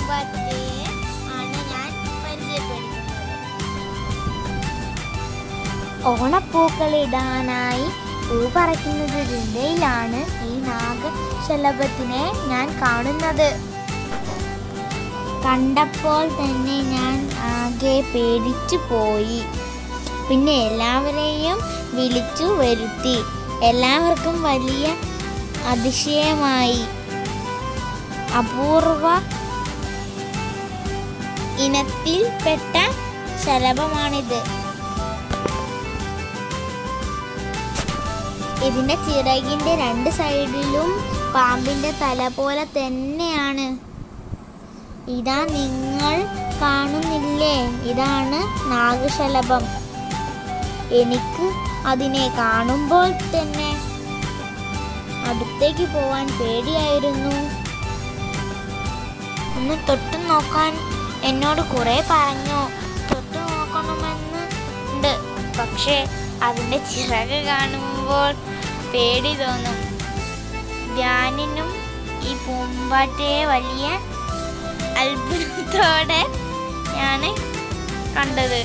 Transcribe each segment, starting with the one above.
പൂമ്പാറ്റയെ ആണ് ഞാൻ പരിചയപ്പെടുത്തുന്നത് ഓണപ്പൂക്കളിടാനായി പൂ പറിക്കുന്നതിനിടയിലാണ് ഈ നാഗശലഭത്തിനെ ഞാൻ കാണുന്നത് കണ്ടപ്പോൾ തന്നെ ഞാൻ ആകെ പേടിച്ചു പോയി പിന്നെ എല്ലാവരെയും വിളിച്ചു വരുത്തി എല്ലാവർക്കും വലിയ അതിശയമായി അപൂർവ ഇനത്തിൽപ്പെട്ട ശലഭമാണിത് ഇതിന്റെ ചിറകിന്റെ രണ്ട് സൈഡിലും പാമ്പിന്റെ തല പോലെ തന്നെയാണ് ഇതാ നിങ്ങൾ കാണുന്നില്ലേ ഇതാണ് നാഗശലഭം എനിക്ക് അതിനെ കാണുമ്പോൾ തന്നെ അടുത്തേക്ക് പോവാൻ പേടിയായിരുന്നു ഒന്ന് തൊട്ടു നോക്കാൻ എന്നോട് കുറെ പറഞ്ഞു തൊട്ടു നോക്കണമെന്ന് ഉണ്ട് പക്ഷേ അതിൻ്റെ ചിറക് കാണുമ്പോൾ പേടി തോന്നും ധ്യാനിനും ഈ പൂമ്പാറ്റയെ വലിയ അത്ഭുതത്തോടെ ഞാൻ കണ്ടത്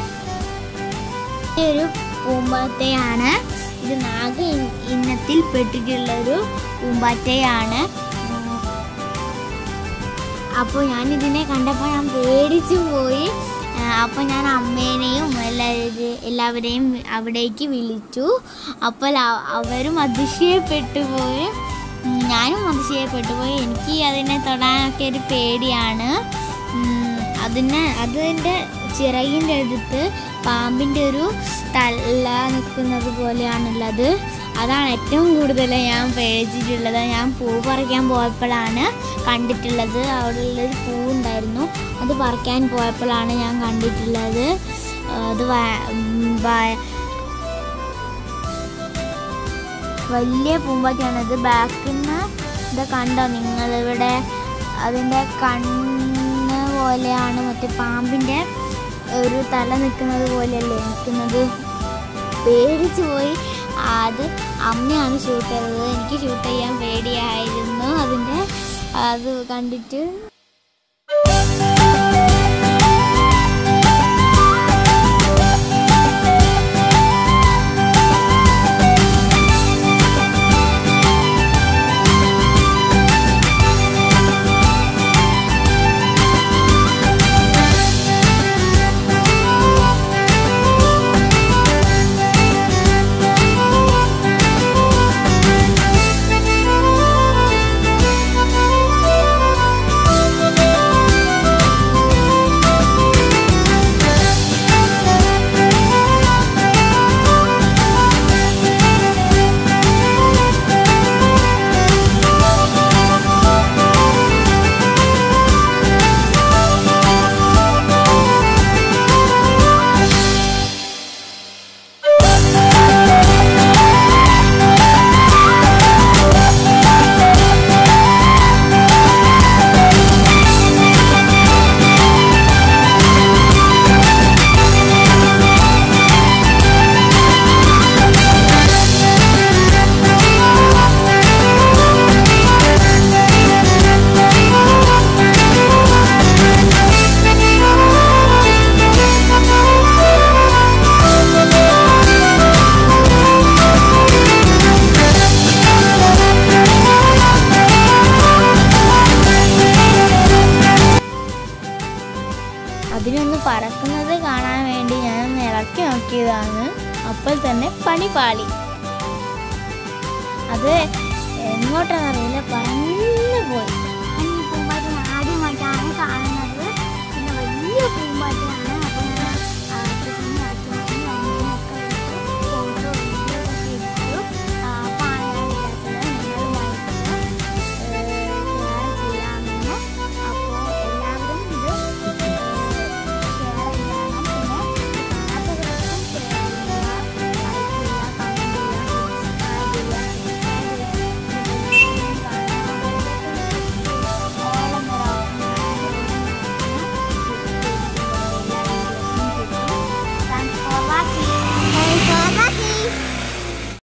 ഒരു പൂമ്പാറ്റയാണ് ഇത് നാഗ ഇ- ഇനത്തിൽ പെട്ടിട്ടുള്ളൊരു പൂമ്പാറ്റയാണ് ഉം. അപ്പോൾ ഞാൻ ഇതിനെ കണ്ടപ്പോൾ ഞാൻ പേടിച്ചു പോയി അപ്പോൾ ഞാൻ അമ്മേനെയും എല്ലാവരും എല്ലാവരെയും അവിടേക്ക് വിളിച്ചു അപ്പോൾ അ- അവരും അതിശയപ്പെട്ടു പോയി ഉം, ഞാനും അതിശയപ്പെട്ടു പോയി എനിക്ക് അതിനെ തൊടാനൊക്കെ ഒരു പേടിയാണ് ഉം, അതിന് അതിൻ്റെ ചിറകിൻ്റെ അടുത്ത് പാമ്പിൻ്റെ ഒരു തല നിൽക്കുന്നത് പോലെയാണുള്ളത് അതാണ് ഏറ്റവും കൂടുതൽ ഞാൻ പേടിച്ചിട്ടുള്ളത് ഞാൻ പൂ പറിക്കാൻ പോയപ്പോഴാണ് കണ്ടിട്ടുള്ളത് അവിടെ ഉള്ളൊരു പൂ ഉണ്ടായിരുന്നു അത് പറിക്കാൻ പോയപ്പോഴാണ് ഞാൻ കണ്ടിട്ടുള്ളത് അത് വ- ഉം, വ- വലിയ പൂമ്പാറ്റയാണ് ഇത് ബാക്കിൽ നിന്ന് ഇത് കണ്ടോ നിങ്ങളിവിടെ അതിൻ്റെ കണ്ണ് പോലെയാണ് മറ്റേ പാമ്പിൻ്റെ ഒരു തല നിൽക്കുന്നത് പോലെയല്ലേ നിൽക്കുന്നത് പേടിച്ചു പോയി അത് അമ്മയാണ് ഷൂട്ട് ചെയ്തത് എനിക്ക് ഷൂട്ട് ചെയ്യാൻ പേടിയായിരുന്നു അതിൻ്റെ അത് കണ്ടിട്ട് അതിനൊന്ന് പറക്കുന്നത് കാണാൻ വേണ്ടി ഞാൻ ഒന്ന് ഇറക്കി നോക്കിയതാണ് അപ്പോൾ തന്നെ പണി പാളി അത് എങ്ങോട്ടാണെന്നറിയില്ല പറന്നു പോയി